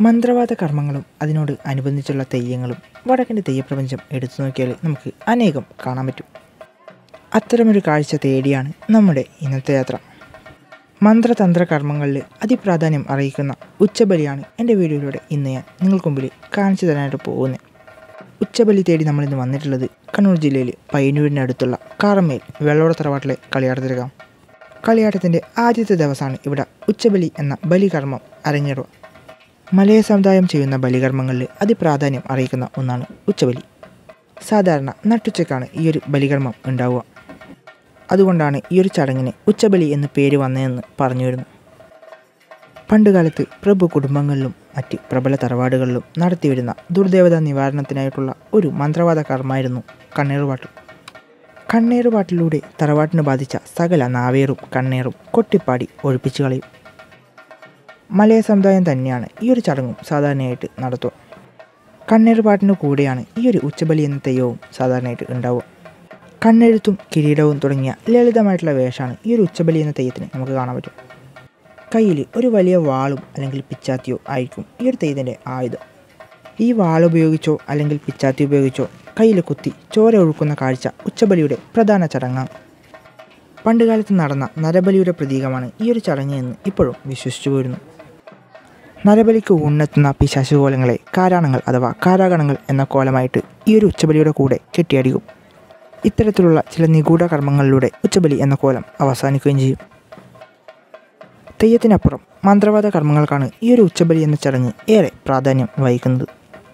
മന്ത്രവാദ കർമ്മങ്ങളും അതിനോട് അനുബന്ധിച്ചുള്ള തെയ്യങ്ങളും വടക്കിൻ്റെ തെയ്യപ്രപഞ്ചം എടുത്തു നോക്കിയാൽ നമുക്ക് അനേകം കാണാൻ പറ്റും അത്തരമൊരു കാഴ്ച തേടിയാണ് നമ്മുടെ ഇന്നത്തെ യാത്ര മന്ത്രതന്ത്ര കർമ്മങ്ങളിൽ അതിപ്രാധാന്യം അറിയിക്കുന്ന ഉച്ചബലിയാണ് എൻ്റെ വീഡിയോയിലൂടെ ഇന്ന് ഞാൻ നിങ്ങൾക്ക് മുമ്പിൽ കാണിച്ചു തരാനായിട്ട് പോകുന്നത് ഉച്ചബലി തേടി നമ്മളിന്ന് വന്നിട്ടുള്ളത് കണ്ണൂർ ജില്ലയിൽ പയ്യന്നൂരിൻ്റെ അടുത്തുള്ള കാറമേൽ വെള്ളോട തറവാട്ടിലെ കളിയാട്ടത്തിലേക്കാം കളിയാട്ടത്തിൻ്റെ ആദ്യത്തെ ദിവസമാണ് ഇവിടെ ഉച്ചബലി എന്ന ബലികർമ്മം അരങ്ങേറുക മലയ സമുദായം ചെയ്യുന്ന ബലികർമ്മങ്ങളിൽ അതിപ്രാധാന്യം അറിയിക്കുന്ന ഒന്നാണ് ഉച്ചബലി സാധാരണ നട്ടുച്ചയ്ക്കാണ് ഈ ഒരു ബലികർമ്മം ഉണ്ടാവുക അതുകൊണ്ടാണ് ഈ ഒരു ചടങ്ങിന് ഉച്ചബലി എന്ന് പേര് വന്നതെന്ന് പറഞ്ഞു വരുന്നു പണ്ടുകാലത്ത് പ്രഭു കുടുംബങ്ങളിലും മറ്റ് പ്രബല തറവാടുകളിലും നടത്തിവരുന്ന ദുർദേവത നിവാരണത്തിനായിട്ടുള്ള ഒരു മന്ത്രവാദ കർമ്മമായിരുന്നു കണ്ണീറുപാട്ട് കണ്ണീറുപാട്ടിലൂടെ തറവാട്ടിന് ബാധിച്ച സകല നാവേറും കണ്ണീറും കൊട്ടിപ്പാടി ഒഴിപ്പിച്ചു കളയും മലയ സമുദായം തന്നെയാണ് ഈ ഒരു ചടങ്ങും സാധാരണയായിട്ട് നടത്തുക കണ്ണീറുപാട്ടിന് കൂടെയാണ് ഈ ഒരു ഉച്ചബലി എന്ന തെയ്യവും സാധാരണയായിട്ട് ഉണ്ടാവുക കണ്ണെഴുത്തും കിരീടവും തുടങ്ങിയ ലളിതമായിട്ടുള്ള വേഷമാണ് ഈ ഒരു ഉച്ചബലി എന്ന തെയ്യത്തിന് നമുക്ക് കാണാൻ പറ്റും കയ്യിൽ ഒരു വലിയ വാളും അല്ലെങ്കിൽ പിച്ചാത്തിയോ ആയിരിക്കും ഈ ഒരു തെയ്യത്തിൻ്റെ ആയുധം ഈ വാൾ ഉപയോഗിച്ചോ അല്ലെങ്കിൽ പിച്ചാത്തി ഉപയോഗിച്ചോ കയ്യിൽ കുത്തി ചോര ഒഴുക്കുന്ന കാഴ്ച ഉച്ചബലിയുടെ പ്രധാന ചടങ്ങാണ് പണ്ടുകാലത്ത് നടന്ന നരബലിയുടെ പ്രതീകമാണ് ഈ ഒരു ചടങ്ങ് എന്ന് ഇപ്പോഴും വിശ്വസിച്ചു പോരുന്നു നരബലിക്ക് ഉണ്ണെത്തുന്ന പിശാശുകോലങ്ങളെ കാരാണങ്ങൾ അഥവാ കാരാഗണങ്ങൾ എന്ന കോലമായിട്ട് ഈ ഒരു ഉച്ചബലിയുടെ കൂടെ കെട്ടിയടിക്കും ഇത്തരത്തിലുള്ള ചില നിഗൂഢ കർമ്മങ്ങളിലൂടെ ഉച്ചബലി എന്ന കോലം അവസാനിക്കുകയും ചെയ്യും തെയ്യത്തിനപ്പുറം മന്ത്രവാദ കർമ്മങ്ങൾക്കാണ് ഈ ഒരു ഉച്ചബലി എന്ന ചടങ്ങ് ഏറെ പ്രാധാന്യം വഹിക്കുന്നത്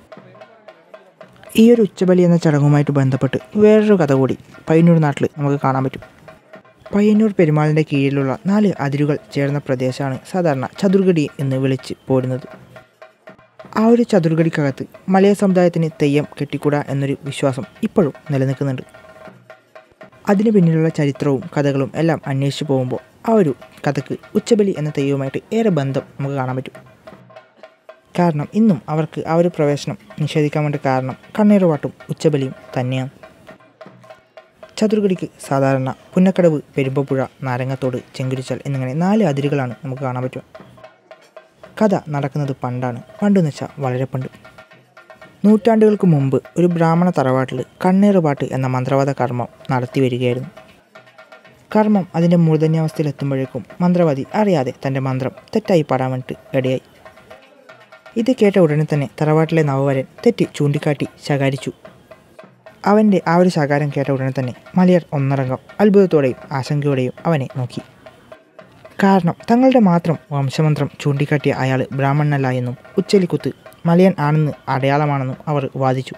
ഈ ഒരു ഉച്ചബലി എന്ന ചടങ്ങുമായിട്ട് ബന്ധപ്പെട്ട് വേറൊരു കഥ കൂടി പയ്യന്നൂർ നാട്ടിൽ നമുക്ക് കാണാൻ പറ്റും പയ്യന്നൂർ പെരുമാളിൻ്റെ കീഴിലുള്ള നാല് അതിരുകൾ ചേർന്ന പ്രദേശമാണ് സാധാരണ ചതുർഗടി എന്ന് വിളിച്ച് പോരുന്നത് ആ ഒരു ചതുർഗടിക്കകത്ത് മലയ സമുദായത്തിന് തെയ്യം കെട്ടിക്കൂടാ എന്നൊരു വിശ്വാസം ഇപ്പോഴും നിലനിൽക്കുന്നുണ്ട് അതിന് പിന്നിലുള്ള ചരിത്രവും കഥകളും എല്ലാം അന്വേഷിച്ച് പോകുമ്പോൾ ആ ഒരു കഥക്ക് ഉച്ചബലി എന്ന തെയ്യവുമായിട്ട് ഏറെ ബന്ധം നമുക്ക് കാണാൻ പറ്റും കാരണം ഇന്നും അവർക്ക് ആ ഒരു പ്രവേശനം നിഷേധിക്കാൻ വേണ്ടി കാരണം കണ്ണീറുപാട്ടും ഉച്ചബലിയും തന്നെയാണ് ചതുർഗടിക്ക് സാധാരണ പുന്നക്കടവ് പെരുമ്പപ്പുഴ നാരങ്ങത്തോട് ചെങ്കുരിച്ചാൽ എന്നിങ്ങനെ നാല് അതിരുകളാണ് നമുക്ക് കാണാൻ പറ്റുക കഥ നടക്കുന്നത് പണ്ടാണ് പണ്ടെന്ന് വെച്ചാൽ വളരെ പണ്ട് നൂറ്റാണ്ടുകൾക്ക് മുമ്പ് ഒരു ബ്രാഹ്മണ തറവാട്ടിൽ കണ്ണീറുപാട്ട് എന്ന മന്ത്രവാദ കർമ്മം നടത്തി വരികയായിരുന്നു കർമ്മം അതിൻ്റെ മൂർധന്യാവസ്ഥയിലെത്തുമ്പോഴേക്കും മന്ത്രവാദി അറിയാതെ തൻ്റെ മന്ത്രം തെറ്റായി പാടാൻ വേണ്ടിയിട്ട് ഇടയായി ഇത് കേട്ട ഉടനെ തന്നെ തറവാട്ടിലെ നവവരൻ തെറ്റി ചൂണ്ടിക്കാട്ടി ശകാരിച്ചു അവൻ്റെ ആ ഒരു ശകാരം കേട്ട ഉടനെ തന്നെ മലയർ ഒന്നടങ്കം അത്ഭുതത്തോടെയും ആശങ്കയോടെയും അവനെ നോക്കി കാരണം തങ്ങളുടെ മാത്രം വംശമന്ത്രം ചൂണ്ടിക്കാട്ടിയ അയാൾ ബ്രാഹ്മണനല്ല എന്നും ഉച്ചലിക്കുത്ത് മലയൻ ആണെന്ന് അടയാളമാണെന്നും അവർ വാദിച്ചു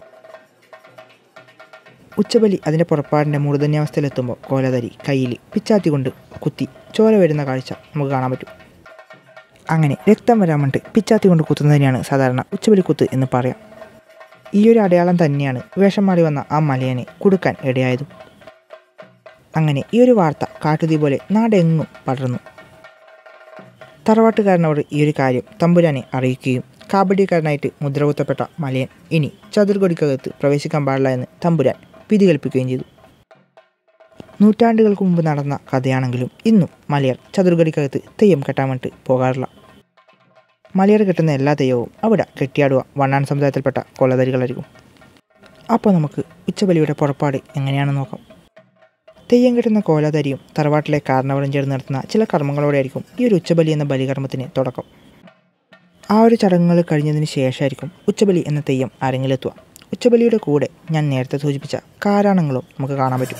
ഉച്ചബലി അതിൻ്റെ പുറപ്പാടിൻ്റെ മൂർധന്യാവസ്ഥയിലെത്തുമ്പോൾ കോലതരി കയ്യിൽ പിച്ചാത്തി കൊണ്ട് കുത്തി ചോര വരുന്ന കാഴ്ച നമുക്ക് കാണാൻ പറ്റും അങ്ങനെ രക്തം വരാൻ വേണ്ടി പിച്ചാത്തി കൊണ്ട് കുത്തുന്നതിനെയാണ് സാധാരണ ഉച്ചബലി കുത്ത് എന്ന് പറയാം ഈ ഒരു അടയാളം തന്നെയാണ് വേഷം മാറി വന്ന ആ മലയനെ കൊടുക്കാൻ ഇടയായതും അങ്ങനെ ഈ ഒരു വാർത്ത കാട്ടുതീ പോലെ നാടെങ്ങും പടർന്നു തറവാട്ടുകാരനോട് ഈ ഒരു കാര്യം തമ്പുരാനെ അറിയിക്കുകയും കാബഡിക്കാരനായിട്ട് മുദ്രകുത്തപ്പെട്ട മലയൻ ഇനി ചതുർകൊടിക്കകത്ത് പ്രവേശിക്കാൻ പാടില്ല എന്ന് തമ്പുരാൻ വിധി കൽപ്പിക്കുകയും ചെയ്തു നൂറ്റാണ്ടുകൾക്ക് മുമ്പ് നടന്ന കഥയാണെങ്കിലും ഇന്നും മലയർ ചതുർഗടിക്കകത്ത് തെയ്യം കെട്ടാൻ വേണ്ടി പോകാറില്ല മലയർ കെട്ടുന്ന എല്ലാ തെയ്യവും അവിടെ കെട്ടിയാടുക വണ്ണാൻ സമുദായത്തിൽപ്പെട്ട കൊലതരികളായിരിക്കും അപ്പോൾ നമുക്ക് ഉച്ചബലിയുടെ പുറപ്പാട് എങ്ങനെയാണെന്ന് നോക്കാം തെയ്യം കെട്ടുന്ന കോലതരിയും തറവാട്ടിലെ കാരണവരും ചേർന്ന് നടത്തുന്ന ചില കർമ്മങ്ങളോടെയായിരിക്കും ഈ ഒരു ഉച്ചബലി എന്ന ബലികർമ്മത്തിന് തുടക്കം ആ ഒരു ചടങ്ങുകൾ കഴിഞ്ഞതിന് ശേഷമായിരിക്കും ഉച്ചബലി എന്ന തെയ്യം അരങ്ങിലെത്തുക ഉച്ചബലിയുടെ കൂടെ ഞാൻ നേരത്തെ സൂചിപ്പിച്ച കാരാണങ്ങളും നമുക്ക് കാണാൻ പറ്റും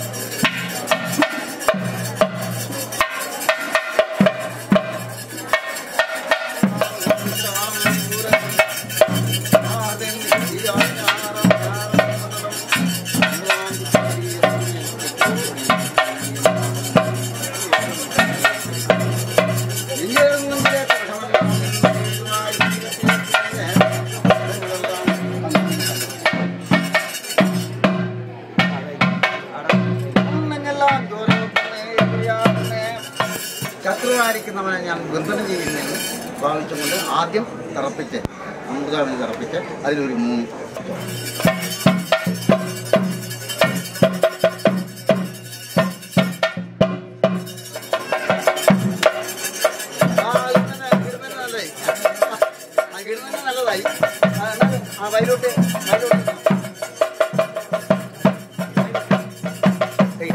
ശത്രുവായിരിക്കുന്നവനെ ഞാൻ ബന്ധനം ചെയ്യുന്നതിന് ഭാവിച്ചുകൊണ്ട് ആദ്യം തിറപ്പിച്ച് അമൃതം തിറപ്പിച്ച് അതിലൊരു മൂന്ന് ആ, ഇങ്ങനെ, ഇങ്ങനെ അല്ലേ? ആ വയലോട്ട് വയലോട്ട് ഏയ്.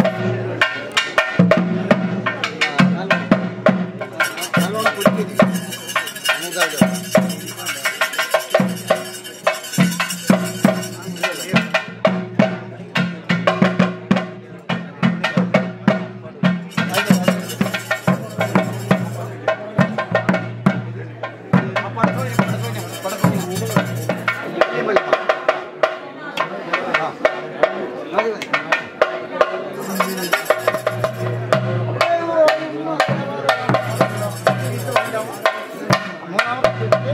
ആ, നല്ലോണം. ആ, നല്ലോണം കുലുക്കി വെച്ചിട്ട്. മൂന്നാമത്. ആ, പടത്തോണി, പടത്തോണി, പടത്തോണി. ഇത്രയും വലിപ്പം. ആ, മതി, മതി. മൂന്നാമത്തെ കുലുക്ക്.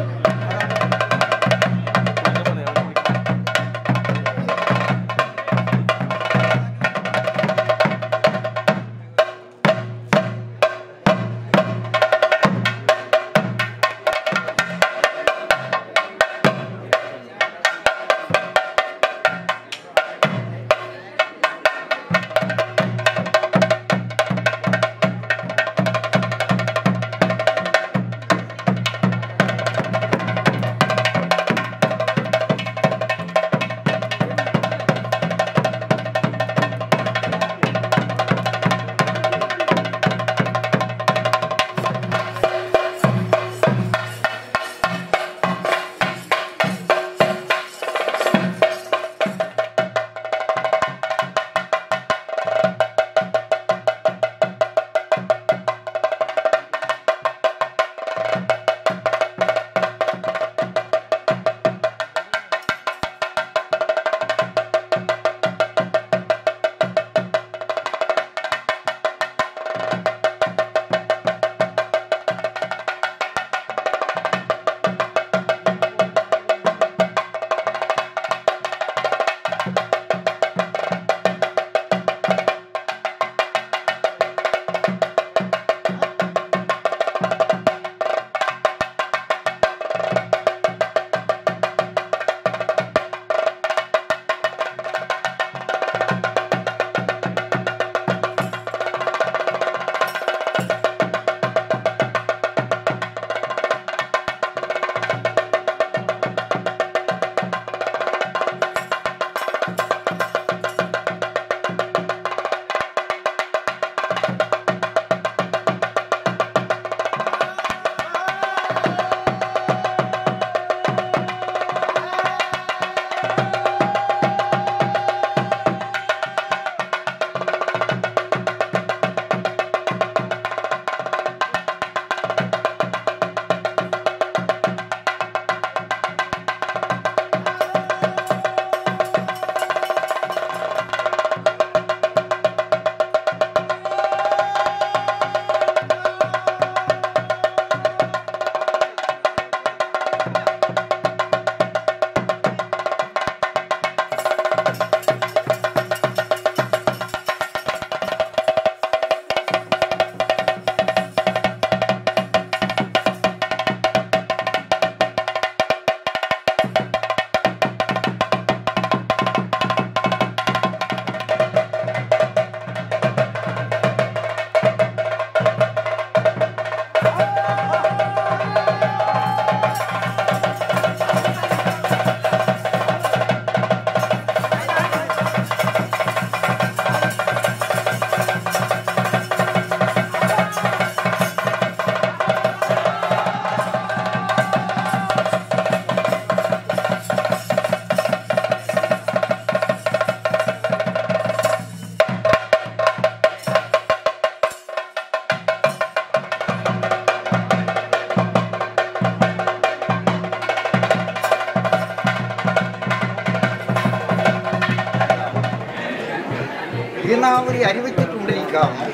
തിരുനാവരി അരിവച്ചിട്ടുണ്ടിരിക്കാമോ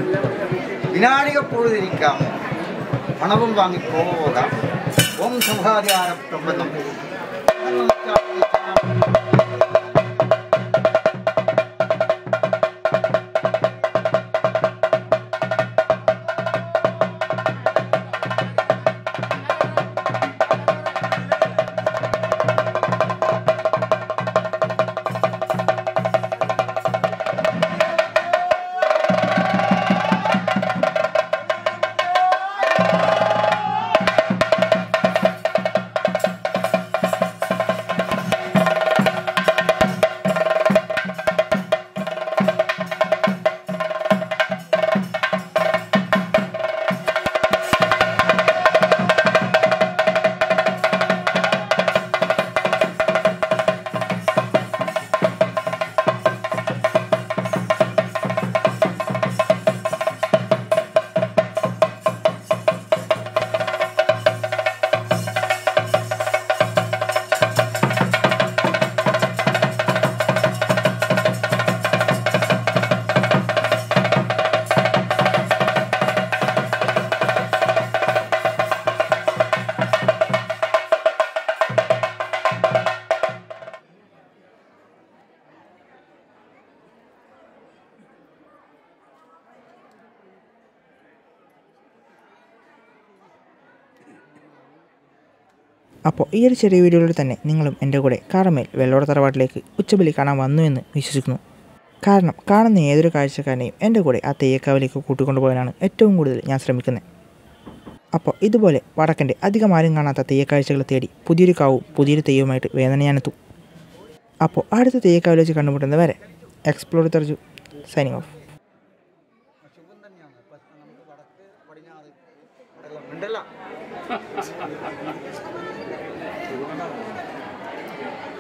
വിനാടികപ്പൊഴുതിരിക്കാമോ പണവും വാങ്ങി പോകാം ഓം സമുഖാധികാരപ്രബന്ധം അപ്പോൾ ഈ ഒരു ചെറിയ വീഡിയോയിൽ തന്നെ നിങ്ങളും എൻ്റെ കൂടെ കാറമേൽ വെള്ളോട തറവാട്ടിലേക്ക് ഉച്ചബലി കാണാൻ വന്നു എന്ന് വിശ്വസിക്കുന്നു കാരണം കാണുന്ന ഏതൊരു കാഴ്ചക്കാരനെയും എൻ്റെ കൂടെ ആ തെയ്യക്കാവിലേക്ക് കൂട്ടിക്കൊണ്ടുപോകാനാണ് ഏറ്റവും കൂടുതൽ ഞാൻ ശ്രമിക്കുന്നത് അപ്പോൾ ഇതുപോലെ വടക്കൻ്റെ അധികം ആരും കാണാത്ത തെയ്യക്കാഴ്ചകൾ തേടി പുതിയൊരു കാവും പുതിയൊരു തെയ്യവുമായിട്ട് വേദന ഞാനെത്തും അപ്പോൾ അടുത്ത തെയ്യക്കാവിൽ വെച്ച് കണ്ടുമുട്ടുന്നത് വരെ എക്സ്പ്ലോർ തെറച്ചു സൈനിങ് ഓഫ് ശുഭം തന്നെയാണ് പക്ഷെ നമുക്ക് വടക്ക് പടിഞ്ഞാറ് ഇവിടെല്ലാം ഉണ്ടല്ല